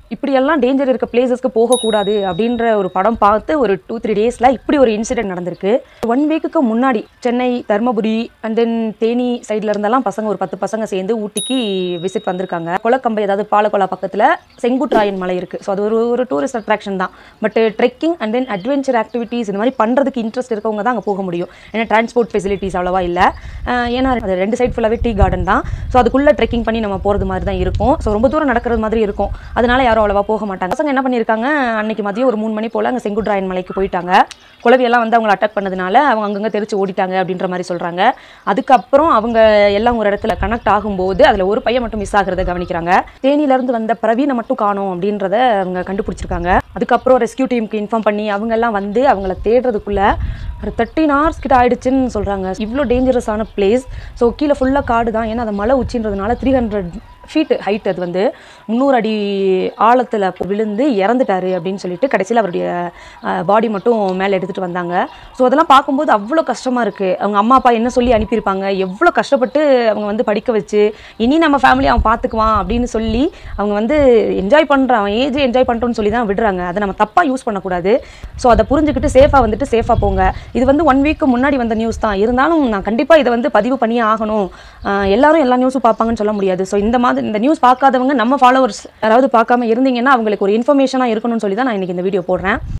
இப்படியெல்லாம் டேஞ்சர் இருக்க பிளேசஸ்க்கு போகக்கூடாது அப்படின்ற ஒரு படம் பார்த்து ஒரு டூ த்ரீ டேஸில் இப்படி ஒரு இன்சிடென்ட் நடந்திருக்கு ஒன் வீக்குக்கு முன்னாடி சென்னை தருமபுரி அண்ட் தென் தேனி சைடில் இருந்தெல்லாம் பசங்க ஒரு பத்து பசங்க சேர்ந்து ஊட்டிக்கு விசிட் வந்திருக்காங்க கொலக்கம்பை அதாவது பாலக்கொலா பக்கத்தில் செங்குட்ராயன் மலை இருக்குது ஸோ அது ஒரு ஒரு டூரிஸ்ட் அட்ராக்ஷன் தான் but trekking and then adventure activities இந்த மாதிரி பண்ணுறதுக்கு இன்ட்ரெஸ்ட் இருக்கவங்க தான் அங்கே போக முடியும் ஏன்னா டிரான்ஸ்போர்ட் ஃபெசிலிட்டிஸ் அவ்வளோவா இல்லை ஏன்னா அது ரெண்டு சைடு ஃபுல்லாகவே டீ கார்டன் தான் ஸோ அதுக்குள்ளே ட்ரெக்கிங் பண்ணி நம்ம போகிறது மாதிரி தான் இருக்கும் ஸோ ரொம்ப தூரம் நடக்கிறது மாதிரி இருக்கும் அதனால யாரும் அவ்வளோவா போக மாட்டாங்க பசங்க என்ன பண்ணியிருக்காங்க அன்னைக்கு மதியம் ஒரு மூணு மணி போல் அங்கே செங்குட்ராயன் மலைக்கு போயிட்டாங்க குளவியெல்லாம் வந்து அவங்களை அட்டாக் பண்ணதுனால அவங்க அங்கங்கே தெரிச்சு ஓடிட்டாங்க அப்படின்ற மாதிரி சொல்கிறாங்க அதுக்கப்புறம் அவங்க எல்லாம் ஒரு இடத்துல கனெக்ட் ஆகும்போது அதில் ஒரு பையன் மட்டும் மிஸ் ஆகிறத கவனிக்கிறாங்க தேனியிலேருந்து வந்த பிரவீனை மட்டும் காணோம் அப்படின்றத அவங்க கண்டுபிடிச்சிருக்காங்க அதுக்கப்புறம் ரெஸ்கியூ டீமுக்கு இன்ஃபார்ம் பண்ணி அவங்க எல்லாம் வந்து அவங்கள தேடுறதுக்குள்ள ஒரு தேர்ட்டின் ஹவர்ஸ் கிட்ட ஆயிடுச்சுன்னு சொல்கிறாங்க இவ்வளோ டேஞ்சரஸான பிளேஸ் ஸோ கீழே ஃபுல்லாக காடு தான் ஏன்னா அது மலை உச்சின்றதுனால த்ரீ ஹண்ட்ரட் ஃபீட் ஹைட் அது வந்து முந்நூறு அடி ஆழத்தில் விழுந்து இறந்துட்டாரு அப்படின்னு சொல்லிட்டு கடைசியில் அவருடைய பாடி மட்டும் மேலே எடுத்துகிட்டு வந்தாங்க ஸோ அதெல்லாம் பார்க்கும்போது அவ்வளோ கஷ்டமாக இருக்குது அவங்க அம்மா அப்பா என்ன சொல்லி அனுப்பியிருப்பாங்க எவ்வளோ கஷ்டப்பட்டு அவங்க வந்து படிக்க வச்சு இனி நம்ம ஃபேமிலி அவன் பார்த்துக்குவான் அப்படின்னு சொல்லி அவங்க வந்து என்ஜாய் பண்ணுறான் அவன் ஏஜ் என்ஜாய் பண்ணுறோன்னு சொல்லி தான் விடுறாங்க அதை நம்ம தப்பாக யூஸ் பண்ணக்கூடாது ஸோ அதை புரிஞ்சுக்கிட்டு சேஃபாக வந்துட்டு சேஃபாக போங்க இது வந்து ஒன் வீக்கு முன்னாடி வந்த நியூஸ் தான் இருந்தாலும் நான் கண்டிப்பாக இதை வந்து பதிவு பண்ணியே ஆகணும் ஆஹ் எல்லாரும் எல்லா நியூஸும் பார்ப்பாங்கன்னு சொல்ல முடியாது ஸோ இந்த மாதிரி இந்த நியூஸ் பார்க்காதவங்க நம்ம ஃபாலோவர்ஸ் யாராவது பார்க்காம இருந்தீங்கன்னா அவங்களுக்கு ஒரு இன்ஃபர்மேஷனாக இருக்கணும்னு சொல்லி தான் நான் இன்றைக்கி இந்த வீடியோ போடுறேன்